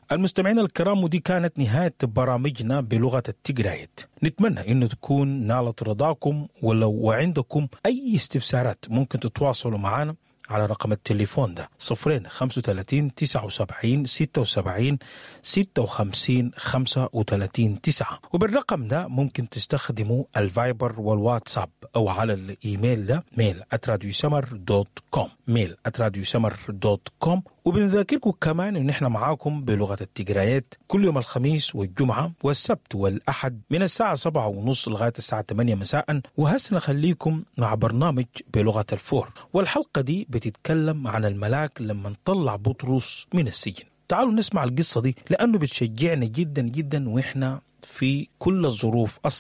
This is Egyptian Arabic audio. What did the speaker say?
المستمعين الكرام ودي كانت نهاية برامجنا بلغة التجرايت نتمنى أنه تكون نالت رضاكم ولو وعندكم أي استفسارات ممكن تتواصلوا معنا على رقم التليفون ده صفرين خمسة وتلاتين تسعة وسبعين ستة وسبعين ستة وخمسين خمسة وتلاتين تسعة وبالرقم ده ممكن تستخدموا الفايبر والواتساب أو على الإيميل ده ميل اتراديوسمر دوت كوم ميل اتراديوسمر دوت كوم وبنذاكركم كمان ان احنا معاكم بلغه التجرايات كل يوم الخميس والجمعه والسبت والاحد من الساعه سبعة ونص لغايه الساعه 8 مساء وهسه نخليكم مع برنامج بلغه الفور والحلقه دي بتتكلم عن الملاك لما طلع بطرس من السجن تعالوا نسمع القصه دي لانه بتشجعنا جدا جدا واحنا في كل الظروف الصعبة